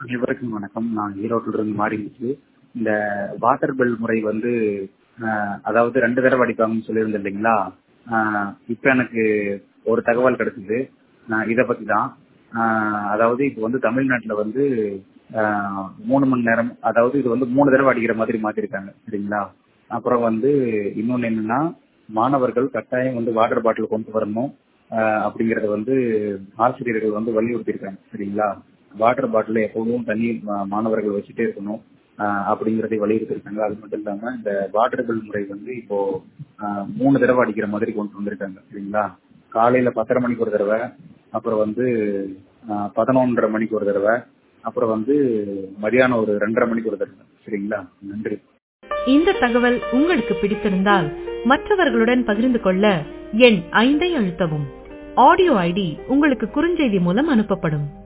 அனைவருக்கும் வணக்கம் நான் ஈரோட்டில் இருந்து மாறிடுச்சு இந்த வாட்டர் பில் முறை வந்து ஆஹ், அதாவது ரெண்டு தடவை அடிப்பாங்கன்னு சொல்லியிருந்தேன் இல்லைங்களா ஆஹ், இப்ப எனக்கு ஒரு தகவல் கிடைச்சது இதை பத்தி தான் ஆஹ், அதாவது இப்போ வந்து தமிழ்நாட்டுல வந்து ஆஹ், மூணு மணி நேரம் அதாவது இது வந்து மூணு தடவை அடிக்கிற மாதிரி மாத்திருக்காங்க சரிங்களா அப்புறம் வந்து இன்னொன்னு என்னன்னா மாணவர்கள் கட்டாயம் வந்து வாட்டர் பாட்டில் கொண்டு வரணும் ஆஹ், அப்படிங்கறத வந்து ஆசிரியர்கள் வந்து வலியுறுத்தியிருக்காங்க சரிங்களா வாட்டர் பாட்டில் எப்பவும் தண்ணி மா- மாணவர்கள் வச்சுட்டே இருக்கணும் ஆஹ் அப்படிங்கறதை வலியுறுத்திருக்காங்க அது மட்டும் இல்லாம இந்த வாட்டர் பில் முறை வந்து இப்போ ஆஹ் மூணு தடவை அடிக்கிற மாதிரி கொண்டு வந்திருக்காங்க சரிங்களா காலையில பத்தரை மணிக்கு ஒரு தடவை அப்புறம் வந்து ஆஹ் பதினொன்றரை மணிக்கு ஒரு தடவை அப்புறம் வந்து மதியானம் ஒரு ரெண்டரை மணிக்கு ஒரு தடவை சரிங்களா நன்றி இந்த தகவல் உங்களுக்கு பிடித்திருந்தால் மற்றவர்களுடன் பகிர்ந்து கொள்ள எண் ஐந்தை அழுத்தவும் ஆடியோ ஐடி உங்களுக்கு குறுஞ்செய்தி மூலம் அனுப்பப்படும்